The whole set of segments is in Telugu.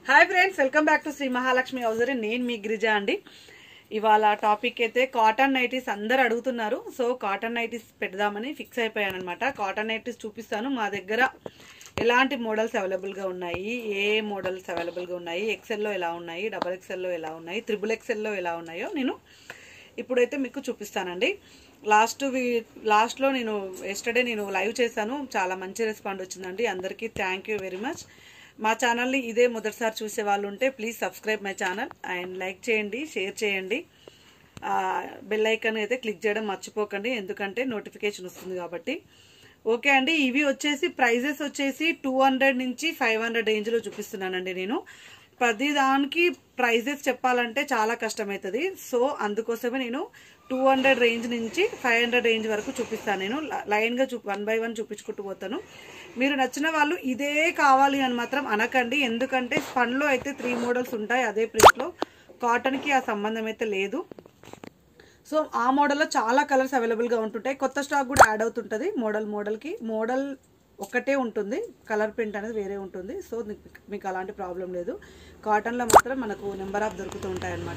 hi friends welcome back to Shri Mahalakshmi hosiery నేను మీ గిరిజ అండి ఇవాళ టాపిక్ అయితే కాటన్ నైటీస్ అందరు అడుగుతున్నారు సో కాటన్ నైటీస్ పెడదామని ఫిక్స్ అయిపోయాను అనమాట కాటన్ నైటీస్ చూపిస్తాను మా దగ్గర ఎలాంటి మోడల్స్ అవైలబుల్గా ఉన్నాయి ఏ మోడల్స్ అవైలబుల్గా ఉన్నాయి ఎక్సెల్లో ఎలా ఉన్నాయి డబల్ ఎక్సెల్లో ఎలా ఉన్నాయి త్రిబుల్ ఎక్సెల్లో ఎలా ఉన్నాయో నేను ఇప్పుడైతే మీకు చూపిస్తానండి లాస్ట్ వీ లాస్ట్లో నేను ఎస్టర్డే నేను లైవ్ చేశాను చాలా మంచి రెస్పాండ్ వచ్చిందండి అందరికీ థ్యాంక్ యూ వెరీ మచ్ మా ఛానల్ని ఇదే మొదటిసారి చూసే వాళ్ళు ఉంటే please subscribe my channel and like చేయండి షేర్ చేయండి బెల్ ఐకాన్ అయితే క్లిక్ చేయడం మర్చిపోకండి ఎందుకంటే నోటిఫికేషన్ వస్తుంది కాబట్టి ఓకే అండి ఇవి వచ్చేసి ప్రైజెస్ వచ్చేసి టూ హండ్రెడ్ నుంచి ఫైవ్ హండ్రెడ్ రేంజ్లో చూపిస్తున్నానండి నేను ప్రతి దానికి ప్రైజెస్ చెప్పాలంటే చాలా కష్టమవుతుంది సో అందుకోసమే నేను టూ హండ్రెడ్ రేంజ్ నుంచి ఫైవ్ హండ్రెడ్ రేంజ్ వరకు చూపిస్తాను నేను లైన్గా చూ వన్ బై వన్ చూపించుకుంటూ పోతాను మీరు నచ్చిన వాళ్ళు ఇదే కావాలి అని మాత్రం అనకండి ఎందుకంటే ఫన్లో అయితే త్రీ మోడల్స్ ఉంటాయి అదే ప్రింట్లో కాటన్కి ఆ సంబంధం అయితే లేదు సో ఆ మోడల్లో చాలా కలర్స్ అవైలబుల్గా ఉంటుంటాయి కొత్త స్టాక్ కూడా యాడ్ అవుతుంటుంది మోడల్ మోడల్కి మోడల్ ఒకటే ఉంటుంది కలర్ ప్రింట్ అనేది వేరే ఉంటుంది సో మీకు- మీకు అలాంటి ప్రాబ్లం లేదు కాటన్లో మాత్రం మనకు నెంబర్ ఆఫ్ దొరుకుతూ ఉంటాయి అన్నమాట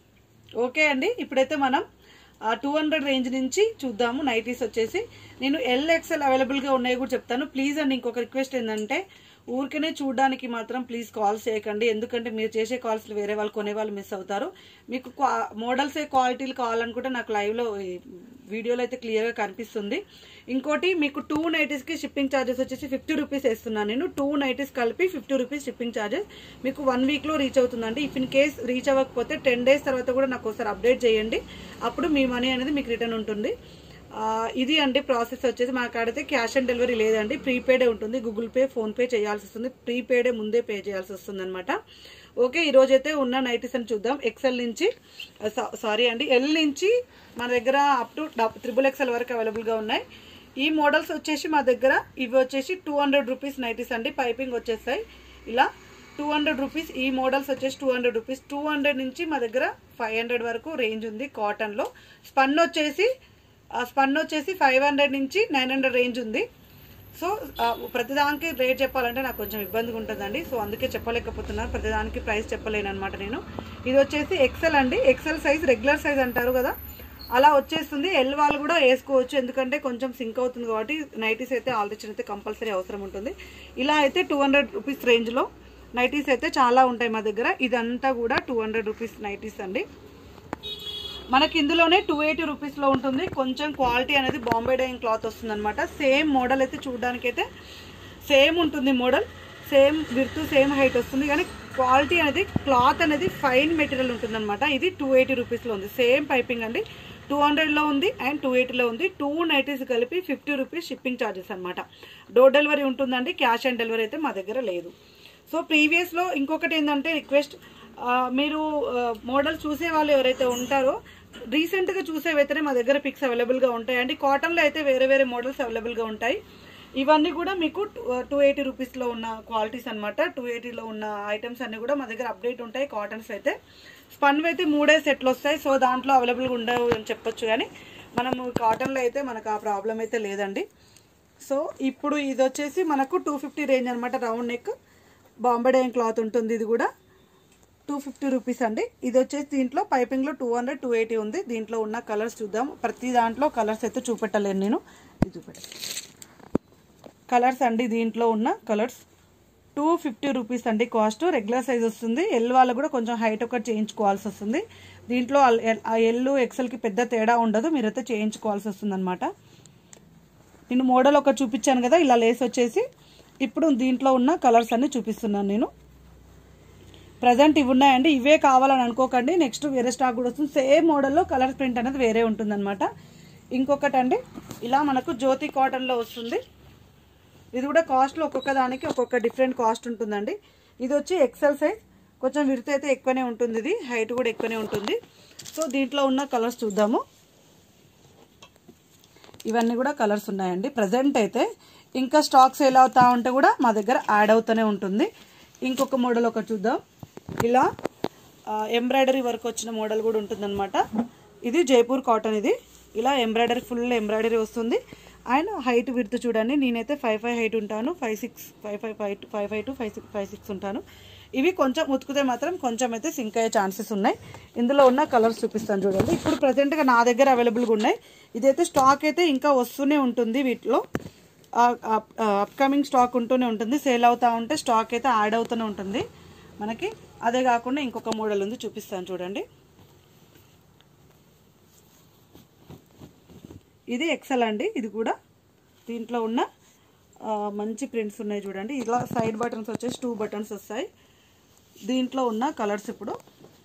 ఓకే అండి ఇప్పుడైతే మనం టూ హండ్రెడ్ రేంజ్ నుంచి చూద్దాము నైటీస్ వచ్చేసి నేను ఎల్ ఎక్స్ఎల్ అవైలబుల్గా ఉన్నాయి కూడా చెప్తాను ప్లీజ్ అండి ఇంకొక రిక్వెస్ట్ ఏంటంటే ఊరికనే చూడడానికి మాత్రం ప్లీజ్ కాల్స్ చేయకండి ఎందుకంటే మీరు చేసే కాల్స్ వేరే వాళ్ళు కొనే వాళ్ళు మిస్ అవుతారు మీకు మోడల్స్ క్వాలిటీలు కావాలనుకుంటే నాకు లైవ్లో వీడియోలో అయితే క్లియర్గా కనిపిస్తుంది ఇంకోటి మీకు టూ నైటీస్కి షిప్పింగ్ ఛార్జెస్ వచ్చేసి ఫిఫ్టీ రూపీస్ వేస్తున్నాను నేను టూ నైటీస్ కలిపి ఫిఫ్టీ రూపీస్ షిప్పింగ్ ఛార్జెస్ మీకు వన్ వీక్లో రీచ్ అవుతుందండి ఇఫ్ ఇన్ కేస్ రీచ్ అవ్వకపోతే టెన్ డేస్ తర్వాత కూడా నాకు ఒకసారి అప్డేట్ చేయండి అప్పుడు మీ మనీ అనేది మీకు రిటర్న్ ఉంటుంది ఆ, ఇది అండి ప్రాసెస్ వచ్చేసి మా కాడైతే క్యాష్ ఆన్ డెలివరీ లేదండి ప్రీపేడే ఉంటుంది గూగుల్ పే ఫోన్పే చేయాల్సి వస్తుంది ప్రీపేడే ముందే పే చేయాల్సి వస్తుంది అనమాట ఓకే ఈ రోజైతే ఉన్న నైటీస్ అని చూద్దాం ఎక్సెల్ నుంచి సారీ అండి ఎల్ నుంచి మన దగ్గర అప్ టు త్రిబుల్ ఎక్సెల్ వరకు అవైలబుల్గా ఉన్నాయి ఈ మోడల్స్ వచ్చేసి మా దగ్గర ఇవి వచ్చేసి టూ హండ్రెడ్ రూపీస్ నైటీస్ అండి పైపింగ్ వచ్చేస్తాయి ఇలా టూ హండ్రెడ్ రూపీస్ ఈ మోడల్స్ వచ్చేసి two hundred rupees two hundred నుంచి మా దగ్గర ఫైవ్ హండ్రెడ్ వరకు రేంజ్ ఉంది కాటన్లో స్పన్ వచ్చేసి ఆ స్పన్ వచ్చేసి ఫైవ్ హండ్రెడ్ నుంచి నైన్ హండ్రెడ్ రేంజ్ ఉంది సో ఆ, ప్రతిదానికి రేట్ చెప్పాలంటే నాకు కొంచెం ఇబ్బందిగా ఉంటుందండి సో అందుకే చెప్పలేకపోతున్నాను ప్రతిదానికి ప్రైస్ చెప్పలేను అనమాట నేను ఇది వచ్చేసి ఎక్సెల్ అండి ఎక్సెల్ సైజ్ రెగ్యులర్ సైజ్ అంటారు కదా అలా వచ్చేస్తుంది ఎల్ వాళ్ళు కూడా వేసుకోవచ్చు ఎందుకంటే కొంచెం సింక్ అవుతుంది కాబట్టి నైటీస్ అయితే ఆల్టరేషన్ అయితే కంపల్సరీ అవసరం ఉంటుంది ఇలా అయితే టూ హండ్రెడ్ రూపీస్ రేంజ్లో నైటీస్ అయితే చాలా ఉంటాయి మా దగ్గర ఇదంతా కూడా టూ హండ్రెడ్ రూపీస్ నైటీస్ అండి మనకి ఇందులోనే టూ ఎయిటీ రూపీస్లో ఉంటుంది కొంచెం క్వాలిటీ అనేది బాంబే డైయింగ్ క్లాత్ వస్తుంది అనమాట సేమ్ మోడల్ అయితే చూడడానికి అయితే సేమ్ ఉంటుంది model same width same height వస్తుంది కానీ క్వాలిటీ అనేది క్లాత్ అనేది ఫైన్ మెటీరియల్ ఉంటుంది అనమాట ఇది టూ ఎయిటీ రూపీస్లో ఉంది సేమ్ పైపింగ్ అండి టూ హండ్రెడ్లో ఉంది అండ్ టూ ఎయిటీలో ఉంది టూ నైటీస్ కలిపి ఫిఫ్టీ రూపీస్ షిప్పింగ్ ఛార్జెస్ అనమాట డోర్ డెలివరీ ఉంటుందండి క్యాష్ ఆన్ డెలివరీ అయితే మా దగ్గర లేదు సో ప్రీవియస్లో ఇంకొకటి ఏంటంటే రిక్వెస్ట్ మీరు మోడల్ చూసే వాళ్ళు ఎవరైతే ఉంటారో రీసెంట్గా చూసేవైతేనే మా దగ్గర పిక్స్ అవైలబుల్గా ఉంటాయి అండి కాటన్లో అయితే వేరే వేరే మోడల్స్ అవైలబుల్గా ఉంటాయి ఇవన్నీ కూడా మీకు టూ ఎయిటీ రూపీస్లో ఉన్న క్వాలిటీస్ అనమాట టూ ఎయిటీలో ఉన్న ఐటమ్స్ అన్నీ కూడా మా దగ్గర అప్డేట్ ఉంటాయి కాటన్స్ అయితే స్పన్వి అయితే మూడే సెట్లు వస్తాయి సో దాంట్లో అవైలబుల్గా ఉండవు అని చెప్పొచ్చు కానీ మనము కాటన్లో అయితే మనకు ఆ ప్రాబ్లం అయితే లేదండి సో ఇప్పుడు ఇది వచ్చేసి మనకు టూ ఫిఫ్టీ రేంజ్ అనమాట round neck Bombay Dyeing cloth ఉంటుంది ఇది కూడా టూ ఫిఫ్టీ రూపీస్ అండి ఇది వచ్చేసి దీంట్లో పైపింగ్లో టూ హండ్రెడ్ టూ ఎయిటీ ఉంది దీంట్లో ఉన్న కలర్స్ చూద్దాం ప్రతి దాంట్లో కలర్స్ అయితే చూపెట్టలేను నేను ఇది చూపెట్ట కలర్స్ అండి దీంట్లో ఉన్న కలర్స్ టూ ఫిఫ్టీ రూపీస్ అండి కాస్ట్ రెగ్యులర్ సైజ్ వస్తుంది ఎల్ వాళ్ళు కూడా కొంచెం హైట్ ఒకటి చేయించుకోవాల్సి వస్తుంది దీంట్లో ఆ ఎల్ ఎక్సెల్కి పెద్ద తేడా ఉండదు మీరైతే చేయించుకోవాల్సి వస్తుంది అనమాట నేను మోడల్ ఒకటి చూపించాను కదా ఇలా లేస్ వచ్చేసి ఇప్పుడు దీంట్లో ఉన్న కలర్స్ అన్ని చూపిస్తున్నాను నేను ప్రజెంట్ ఇవి ఉన్నాయండి ఇవే కావాలని అనుకోకండి నెక్స్ట్ వేరే స్టాక్ కూడా వస్తుంది సేమ్ మోడల్లో కలర్ ప్రింట్ అనేది వేరే ఉంటుందన్నమాట ఇంకొకటి అండి ఇలా మనకు జ్యోతి కాటన్లో వస్తుంది ఇది కూడా కాస్ట్లో ఒక్కొక్క దానికి ఒక్కొక్క డిఫరెంట్ కాస్ట్ ఉంటుందండి ఇది వచ్చి ఎక్సెల్ సైజ్ కొంచెం విడత అయితే ఎక్కువనే ఉంటుంది ఇది హైట్ కూడా ఎక్కువనే ఉంటుంది సో దీంట్లో ఉన్న కలర్స్ చూద్దాము ఇవన్నీ కూడా కలర్స్ ఉన్నాయండి ప్రజెంట్ అయితే ఇంకా స్టాక్ సేల్ అవుతా ఉంటే కూడా మా దగ్గర యాడ్ అవుతూనే ఉంటుంది ఇంకొక మోడల్ ఒకటి చూద్దాం ఇలా ఎంబ్రాయిడరీ వర్క్ వచ్చిన మోడల్ కూడా ఉంటుందన్నమాట ఇది జైపూర్ కాటన్ ఇది ఇలా ఎంబ్రాయిడరీ ఫుల్ ఎంబ్రాయిడరీ వస్తుంది అండ్ హైట్ విడుతు చూడండి నేనైతే ఫైవ్ ఫైవ్ హైట్ ఉంటాను five six five five five five five to five six five six ఉంటాను ఇవి కొంచెం ఉతికితే మాత్రం కొంచెం అయితే సింక్ అయ్యే ఛాన్సెస్ ఉన్నాయి ఇందులో ఉన్న కలర్స్ చూపిస్తాను చూడండి ఇప్పుడు ప్రజెంట్గా నా దగ్గర అవైలబుల్గా ఉన్నాయి ఇదైతే స్టాక్ అయితే ఇంకా వస్తూనే ఉంటుంది వీటిలో అప్కమింగ్ స్టాక్ ఉంటూనే ఉంటుంది సేల్ అవుతూ ఉంటే స్టాక్ అయితే యాడ్ అవుతూనే ఉంటుంది మనకి అదే కాకుండా ఇంకొక మోడల్ ఉంది చూపిస్తాను చూడండి ఇది ఎక్సెల్ అండి ఇది కూడా దీంట్లో ఉన్న ఆ, మంచి ప్రింట్స్ ఉన్నాయి చూడండి ఇలా సైడ్ బటన్స్ వచ్చేసి టూ బటన్స్ వస్తాయి దీంట్లో ఉన్న కలర్స్ ఇప్పుడు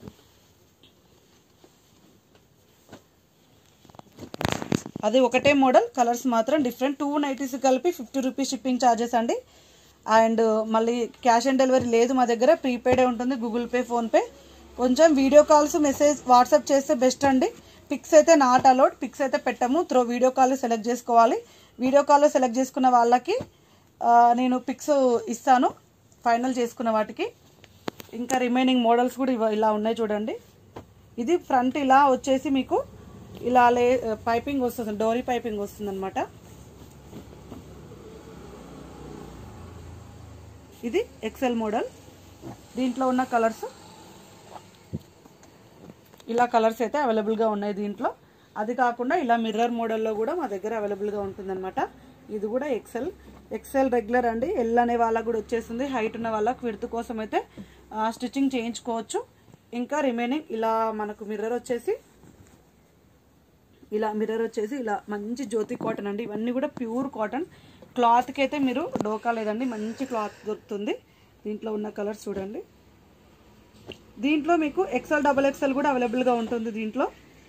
అది ఒకటే మోడల్ కలర్స్ మాత్రం డిఫరెంట్ టూ నైటీస్ కలిపి ఫిఫ్టీ రూపీస్ షిప్పింగ్ ఛార్జెస్ అండి అండ్ మళ్ళీ క్యాష్ ఆన్ డెలివరీ లేదు మా దగ్గర ప్రీపెయిడే ఉంటుంది గూగుల్ పే ఫోన్పే కొంచెం వీడియో కాల్స్ మెసేజ్ వాట్సాప్ చేస్తే బెస్ట్ అండి పిక్స్ అయితే నాట్ అలౌడ్ పిక్స్ అయితే పెట్టము త్రో వీడియో కాల్ సెలెక్ట్ చేసుకోవాలి వీడియో కాల్లో సెలెక్ట్ చేసుకున్న వాళ్ళకి ఆ, నేను పిక్స్ ఇస్తాను ఫైనల్ చేసుకున్న వాటికి ఇంకా రిమైనింగ్ మోడల్స్ కూడా ఇవ- ఇలా ఉన్నాయి చూడండి ఇది ఫ్రంట్ ఇలా వచ్చేసి మీకు ఇలా లే పైపింగ్ వస్తుంది డోరీ పైపింగ్ వస్తుంది అనమాట ఇది ఎక్సెల్ మోడల్ దీంట్లో ఉన్న కలర్స్ ఇలా కలర్స్ అయితే అవైలబుల్గా ఉన్నాయి దీంట్లో అది కాకుండా ఇలా మిర్రర్ మోడల్లో కూడా మా దగ్గర అవైలబుల్గా ఉంటుందన్నమాట ఇది కూడా ఎక్సెల్ ఎక్సెల్ రెగ్యులర్ అండి ఎల్ అనే వాళ్ళకు కూడా వచ్చేసింది హైట్ ఉన్న వాళ్ళకి విడత కోసం అయితే స్టిచ్చింగ్ చేయించుకోవచ్చు ఇంకా రిమైనింగ్ ఇలా మనకు మిర్రర్ వచ్చేసి ఇలా మిర్రర్ వచ్చేసి ఇలా మంచి జ్యోతి కాటన్ అండి ఇవన్నీ కూడా ప్యూర్ కాటన్ క్లాత్కి అయితే మీరు డోకా లేదండి మంచి క్లాత్ దొరుకుతుంది దీంట్లో ఉన్న కలర్స్ చూడండి దీంట్లో మీకు ఎక్సెల్ డబల్ ఎక్సెల్ కూడా అవైలబుల్గా ఉంటుంది దీంట్లో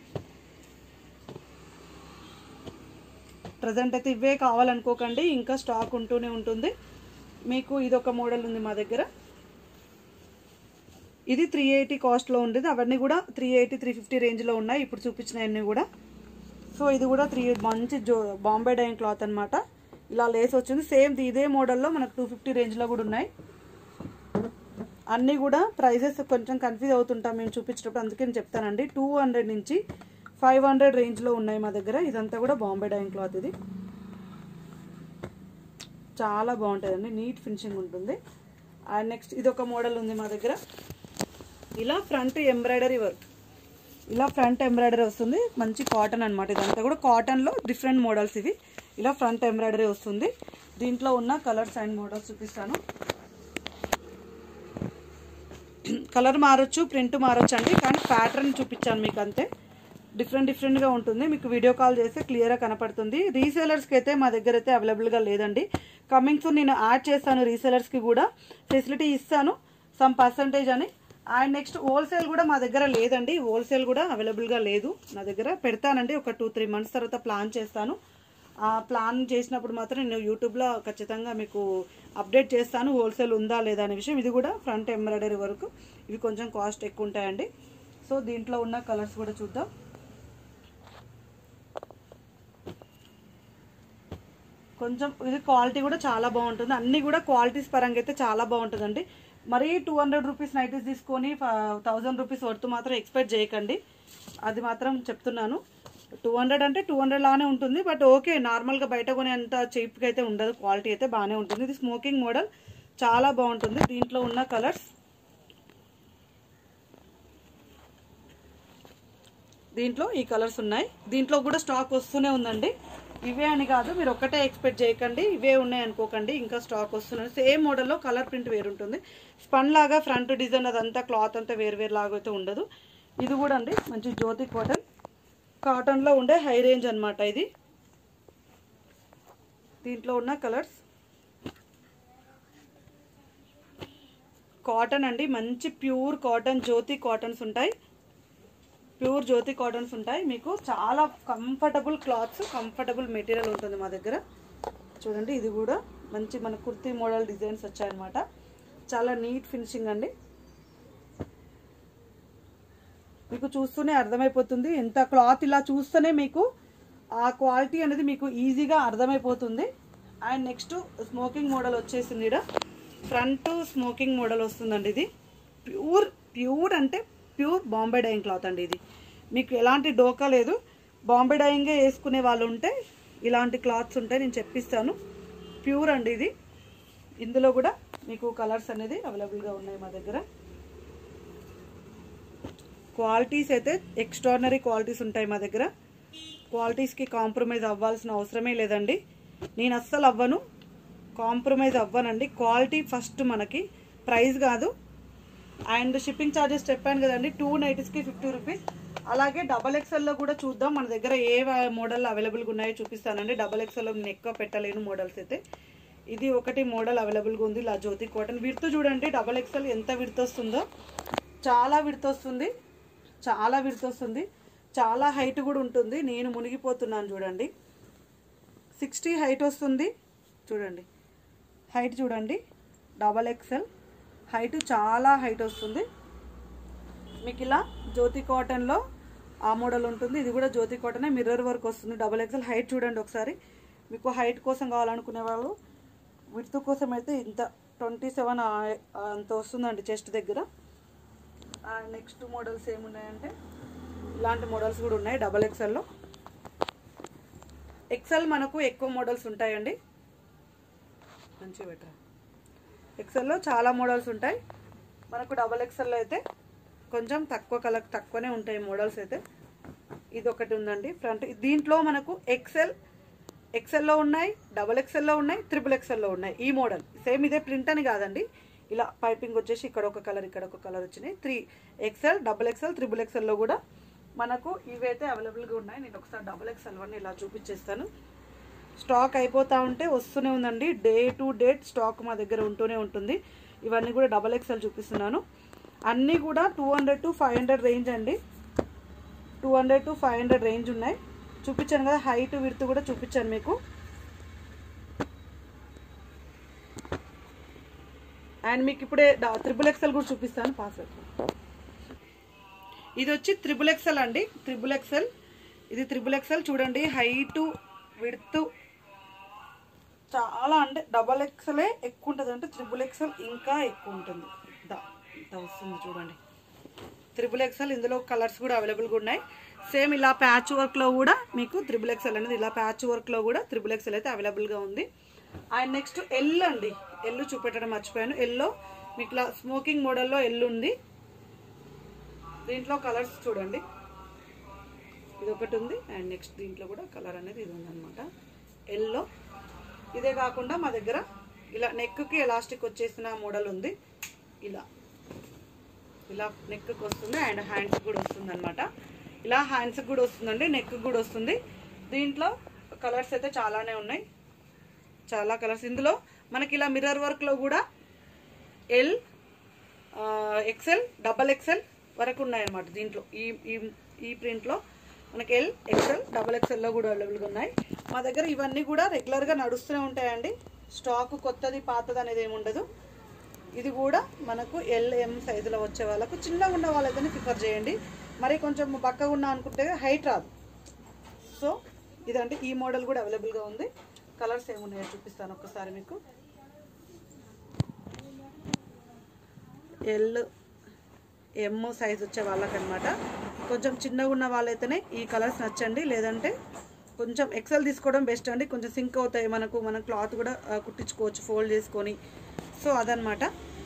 ప్రజెంట్ అయితే ఇవే కావాలనుకోకండి ఇంకా స్టాక్ ఉంటూనే ఉంటుంది మీకు ఇది ఒక మోడల్ ఉంది మా దగ్గర ఇది త్రీ ఎయిటీ కాస్ట్లో ఉండేది అవన్నీ కూడా త్రీ ఎయిటీ త్రీ ఫిఫ్టీ రేంజ్లో ఉన్నాయి ఇప్పుడు చూపించినవన్నీ కూడా సో ఇది కూడా త్రీ మంచి జో బాంబే డైన్ క్లాత్ అన్నమాట ఇలా లేస్ వచ్చింది సేమ్ ఇదే మోడల్లో మనకు టూ ఫిఫ్టీ రేంజ్లో కూడా ఉన్నాయి అన్నీ కూడా ప్రైజెస్ కొంచెం కన్ఫ్యూజ్ అవుతుంటాం మేము చూపించేటప్పుడు అందుకే నేను చెప్తానండి టూ హండ్రెడ్ నుంచి ఫైవ్ హండ్రెడ్ రేంజ్లో ఉన్నాయి మా దగ్గర ఇదంతా కూడా బాంబే డైన్ క్లాత్ ఇది చాలా బాగుంటుందండి నీట్ ఫినిషింగ్ ఉంటుంది అండ్ నెక్స్ట్ ఇది ఒక మోడల్ ఉంది మా దగ్గర ఇలా ఫ్రంట్ ఎంబ్రాయిడరీ వర్క్ ఇలా ఫ్రంట్ ఎంబ్రాయిడరీ వస్తుంది మంచి కాటన్ అనమాట ఇదంతా కూడా కాటన్లో డిఫరెంట్ మోడల్స్ ఇవి ఇలా ఫ్రంట్ ఎంబ్రాయిడరీ వస్తుంది దీంట్లో ఉన్న కలర్స్ అండ్ మోడల్స్ చూపిస్తాను కలర్ మారొచ్చు ప్రింట్ మారొచ్చు అండి కానీ ప్యాటర్న్ చూపించాను మీకు అంతే డిఫరెంట్ డిఫరెంట్గా ఉంటుంది మీకు వీడియో కాల్ చేస్తే క్లియర్గా కనపడుతుంది రీసేలర్స్కి అయితే మా దగ్గర అయితే అవైలబుల్గా లేదండి కమింగ్ సూన్ నేను యాడ్ చేస్తాను రీసేలర్స్కి కూడా ఫెసిలిటీ ఇస్తాను సమ్ పర్సంటేజ్ అని అండ్ నెక్స్ట్ హోల్సేల్ కూడా మా దగ్గర లేదండి హోల్సేల్ కూడా అవైలబుల్గా లేదు నా దగ్గర పెడతానండి ఒక టూ త్రీ మంత్స్ తర్వాత ప్లాన్ చేస్తాను ఆ ప్లాన్ చేసినప్పుడు మాత్రం నేను యూట్యూబ్లో ఖచ్చితంగా మీకు అప్డేట్ చేస్తాను హోల్సేల్ ఉందా లేదా అనే విషయం ఇది కూడా ఫ్రంట్ ఎంబ్రాయిడరీ వరకు ఇవి కొంచెం కాస్ట్ ఎక్కువ ఉంటాయండి సో దీంట్లో ఉన్న కలర్స్ కూడా చూద్దాం కొంచెం ఇది క్వాలిటీ కూడా చాలా బాగుంటుంది అన్నీ కూడా క్వాలిటీస్ పరంగా అయితే చాలా బాగుంటుందండి మరీ టూ హండ్రెడ్ రూపీస్ నైటీస్ తీసుకొని థౌజండ్ రూపీస్ వర్త్ మాత్రం ఎక్స్పెక్ట్ చేయకండి అది మాత్రం చెప్తున్నాను టూ హండ్రెడ్ అంటే టూ హండ్రెడ్ లానే ఉంటుంది బట్ ఓకే నార్మల్గా బయట కొనేంత చీప్గా అయితే ఉండదు క్వాలిటీ అయితే బాగానే ఉంటుంది ఇది స్మోకింగ్ మోడల్ చాలా బాగుంటుంది దీంట్లో ఉన్న కలర్స్ దీంట్లో ఈ కలర్స్ ఉన్నాయి దీంట్లో కూడా స్టాక్ వస్తూనే ఉందండి ఇవే అని కాదు మీరు ఒక్కటే ఎక్స్పెక్ట్ చేయకండి ఇవే ఉన్నాయి అనుకోకండి ఇంకా స్టాక్ వస్తున్నాయి సేమ్ మోడల్లో కలర్ ప్రింట్ వేరుంటుంది స్పన్ లాగా ఫ్రంట్ డిజైన్ అదంతా క్లాత్ అంతా వేరు వేరు లాగా అయితే ఉండదు ఇది కూడా అండి మంచి జ్యోతి కాటన్ కాటన్లో ఉండే హై రేంజ్ అన్నమాట ఇది దీంట్లో ఉన్న కలర్స్ కాటన్ అండి మంచి ప్యూర్ కాటన్ జ్యోతి కాటన్స్ ఉంటాయి ప్యూర్ జ్యోతి కాటన్స్ ఉంటాయి మీకు చాలా కంఫర్టబుల్ క్లాత్స్ కంఫర్టబుల్ మెటీరియల్ ఉంటుంది మా దగ్గర చూడండి ఇది కూడా మంచి మన కుర్తీ మోడల్ డిజైన్స్ వచ్చాయన్నమాట చాలా నీట్ ఫినిషింగ్ అండి మీకు చూస్తూనే అర్థమైపోతుంది ఎంత క్లాత్ ఇలా చూస్తేనే మీకు ఆ క్వాలిటీ అనేది మీకు ఈజీగా అర్థమైపోతుంది అండ్ నెక్స్ట్ స్మోకింగ్ మోడల్ వచ్చేసింది ఇక్కడ ఫ్రంట్ స్మోకింగ్ మోడల్ వస్తుందండి ఇది ప్యూర్ ప్యూర్ అంటే ప్యూర్ బాంబే డైయింగ్ క్లాత్ అండి ఇది మీకు ఎలాంటి డోకా లేదు బాంబే డైయింగే వేసుకునే వాళ్ళు ఉంటే ఇలాంటి క్లాత్స్ ఉంటాయి నేను చెప్పిస్తాను ప్యూర్ అండి ఇది ఇందులో కూడా మీకు కలర్స్ అనేది అవైలబుల్గా ఉన్నాయి మా దగ్గర క్వాలిటీస్ అయితే ఎక్స్ట్రాడినరీ క్వాలిటీస్ ఉంటాయి మా దగ్గర క్వాలిటీస్కి కాంప్రమైజ్ అవ్వాల్సిన అవసరమే లేదండి నేను అస్సలు అవ్వను కాంప్రమైజ్ అవ్వనండి క్వాలిటీ ఫస్ట్ మనకి ప్రైస్ కాదు అండ్ షిప్పింగ్ ఛార్జెస్ చెప్పాను కదండి టూ నైటీస్కి ఫిఫ్టీ రూపీస్ అలాగే డబల్ ఎక్స్ఎల్లో కూడా చూద్దాం మన దగ్గర ఏ మోడల్ అవైలబుల్గా ఉన్నాయో చూపిస్తానండి డబల్ ఎక్స్ఎల్లో నేను ఎక్కువ పెట్టలేను మోడల్స్ అయితే ఇది ఒకటి మోడల్ అవైలబుల్గా ఉంది ఇలా జ్యోతి కాటన్ విడుతు చూడండి డబల్ ఎక్స్ఎల్ ఎంత విడుతు వస్తుందో చాలా విడుతు వస్తుంది చాలా విడుతు వస్తుంది చాలా హైట్ కూడా ఉంటుంది నేను మునిగిపోతున్నాను చూడండి సిక్స్టీ హైట్ వస్తుంది చూడండి హైట్ చూడండి డబల్ ఎక్సెల్ హైట్ చాలా హైట్ వస్తుంది మీకు ఇలా జ్యోతి కాటన్లో ఆ మోడల్ ఉంటుంది ఇది కూడా జ్యోతి కాటనే మిర్రర్ వర్క్ వస్తుంది డబల్ ఎక్సెల్ హైట్ చూడండి ఒకసారి మీకు హైట్ కోసం కావాలనుకునే వాళ్ళు విడుతు కోసం అయితే ఇంత ట్వంటీ సెవెన్ అంత వస్తుందండి చెస్ట్ దగ్గర నెక్స్ట్ మోడల్స్ ఏమున్నాయంటే ఇలాంటి మోడల్స్ కూడా ఉన్నాయి డబల్ ఎక్సెల్లో ఎక్సెల్ మనకు ఎక్కువ మోడల్స్ ఉంటాయండి మంచిగా పెట్టరా ఎక్సెల్లో చాలా మోడల్స్ ఉంటాయి మనకు డబల్ ఎక్సెల్లో అయితే కొంచెం తక్కువ కలర్ తక్కువనే ఉంటాయి మోడల్స్ అయితే ఇది ఒకటి ఉందండి ఫ్రంట్ దీంట్లో మనకు ఎక్సెల్ ఎక్సెల్లో ఉన్నాయి డబల్ ఎక్సెల్లో ఉన్నాయి త్రిపుల్ ఎక్సెల్లో ఉన్నాయి ఈ మోడల్ సేమ్ ఇదే ప్రింట్ అని కాదండి ఇలా పైపింగ్ వచ్చేసి ఇక్కడ ఒక కలర్ ఇక్కడ ఒక కలర్ వచ్చినాయి three XL double XL triple ఎక్సెల్లో కూడా మనకు ఇవైతే అవైలబుల్గా ఉన్నాయి నేను ఒకసారి డబుల్ ఎక్సెల్ వన్ ఇలా చూపించేస్తాను స్టాక్ అయిపోతూ ఉంటే వస్తూనే ఉందండి డే టు డేట్ స్టాక్ మా దగ్గర ఉంటూనే ఉంటుంది ఇవన్నీ కూడా డబల్ ఎక్సెల్ చూపిస్తున్నాను అన్నీ కూడా two hundred to five hundred range అండి two hundred to five hundred range ఉన్నాయి చూపించాను కదా హైట్ విడ్త్ కూడా చూపించాను మీకు అండ్ మీకు ఇప్పుడే త్రిబుల్ ఎక్సెల్ కూడా చూపిస్తాను పాస్వర్డ్ ఇది వచ్చి త్రిబుల్ ఎక్సెల్ అండి త్రిబుల్ ఎక్సెల్ ఇది త్రిబుల్ ఎక్సెల్ చూడండి హైటు విడ్త్ చాలా అంటే డబల్ ఎక్సెలే ఎక్కువ ఉంటుంది అంటే త్రిబుల్ ఎక్సెల్ ఇంకా ఎక్కువ ఉంటుంది దా ఇంత వస్తుంది చూడండి త్రిబుల్ ఎక్సెల్ ఇందులో కలర్స్ కూడా అవైలబుల్గా ఉన్నాయి సేమ్ ఇలా ప్యాచ్ వర్క్లో కూడా మీకు త్రిబుల్ ఎక్సెల్ అనేది ఇలా ప్యాచ్ వర్క్లో కూడా త్రిబుల్ ఎక్సెల్ అయితే అవైలబుల్గా ఉంది అండ్ నెక్స్ట్ ఎల్ అండి ఎల్లు చూపెట్టడం మర్చిపోయాను ఎల్లో మీకు ఇలా స్మోకింగ్ మోడల్లో ఎల్లు ఉంది దీంట్లో కలర్స్ చూడండి ఇది ఒకటి ఉంది అండ్ నెక్స్ట్ దీంట్లో కూడా కలర్ అనేది ఇది ఉందన్నమాట ఎల్లో ఇదే కాకుండా మా దగ్గర ఇలా నెక్కి ఎలాస్టిక్ వచ్చేసిన మోడల్ ఉంది ఇలా ఇలా నెక్కి వస్తుంది అండ్ హ్యాండ్స్కి కూడా వస్తుంది అనమాట ఇలా హ్యాండ్స్కి కూడా వస్తుందండి నెక్కి కూడా వస్తుంది దీంట్లో కలర్స్ అయితే చాలానే ఉన్నాయి చాలా కలర్స్ ఇందులో మనకి ఇలా మిర్రర్ వర్క్లో కూడా ఎల్ ఎక్సెల్ డబల్ ఎక్సెల్ వరకు ఉన్నాయన్నమాట దీంట్లో ఈ ఈ ఈ ప్రింట్లో మనకి ఎల్ ఎక్సెల్ డబల్ ఎక్సెల్లో కూడా అవైలబుల్గా ఉన్నాయి మా దగ్గర ఇవన్నీ కూడా రెగ్యులర్గా నడుస్తూనే ఉంటాయండి స్టాక్ కొత్తది పాతది అనేది ఏమి ఉండదు ఇది కూడా మనకు ఎల్ ఎం సైజులో వచ్చే వాళ్ళకు చిన్నగా ఉన్న వాళ్ళైతేనే ప్రిఫర్ చేయండి మరి కొంచెం బక్కగా ఉన్నా అనుకుంటే హైట్ రాదు సో ఇదంటే ఈ మోడల్ కూడా అవైలబుల్గా ఉంది కలర్స్ ఏమున్నాయో చూపిస్తాను ఒక్కసారి మీకు ఎల్ ఎమ్ సైజ్ వచ్చే వాళ్ళకనమాట కొంచెం చిన్నగా ఉన్న వాళ్ళైతేనే ఈ కలర్స్ నచ్చండి లేదంటే కొంచెం ఎక్సెల్ తీసుకోవడం బెస్ట్ అండి కొంచెం సింక్ అవుతాయి మనకు మనం క్లాత్ కూడా ఆ, కుట్టించుకోవచ్చు ఫోల్డ్ చేసుకొని సో అదనమాట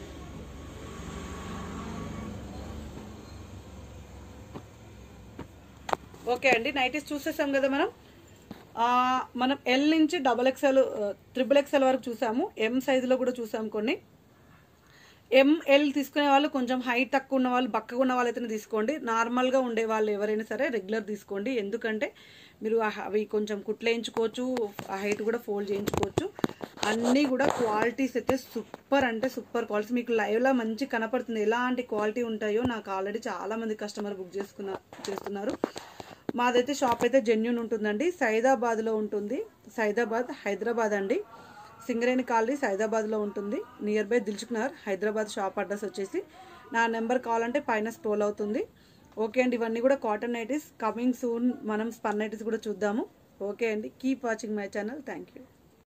ఓకే అండి నైటీస్ చూసేసాం కదా మనం ఆ, మనం ఎల్ నుంచి డబల్ ఎక్స్ఎల్ త్రిబుల్ ఎక్స్ఎల్ వరకు చూసాము ఎం సైజులో కూడా చూసాము కొన్ని ఎంఎల్ తీసుకునే వాళ్ళు కొంచెం హైట్ తక్కువ ఉన్న వాళ్ళు బక్కగా ఉన్న వాళ్ళైతేనే తీసుకోండి నార్మల్గా ఉండే వాళ్ళు ఎవరైనా సరే రెగ్యులర్ తీసుకోండి ఎందుకంటే మీరు ఆ- అవి కొంచెం కుట్లేయించుకోవచ్చు ఆ హైట్ కూడా ఫోల్డ్ చేయించుకోవచ్చు అన్నీ కూడా క్వాలిటీస్ అయితే సూపర్ అంటే సూపర్ క్వాలిటీస్ మీకు లైవ్లో మంచి కనపడుతుంది ఎలాంటి క్వాలిటీ ఉంటాయో నాకు ఆల్రెడీ చాలామంది కస్టమర్ బుక్ చేసుకున్న చేస్తున్నారు మాదైతే షాప్ అయితే జెన్యున్ ఉంటుందండి సైదాబాద్లో ఉంటుంది సైదాబాద్ హైదరాబాద్ అండి సింగరేణి కాలనీ సైదాబాద్లో ఉంటుంది నియర్ బై దిల్చుకున్నారు హైదరాబాద్ షాప్ అడ్రస్ వచ్చేసి నా నెంబర్ కావాలంటే పైన స్క్రోల్ అవుతుంది ఓకే అండి ఇవన్నీ కూడా కాటన్ నైటీస్ కమింగ్ సూన్ మనం స్పన్ నైటీస్ కూడా చూద్దాము ఓకే అండి keep watching my channel thank you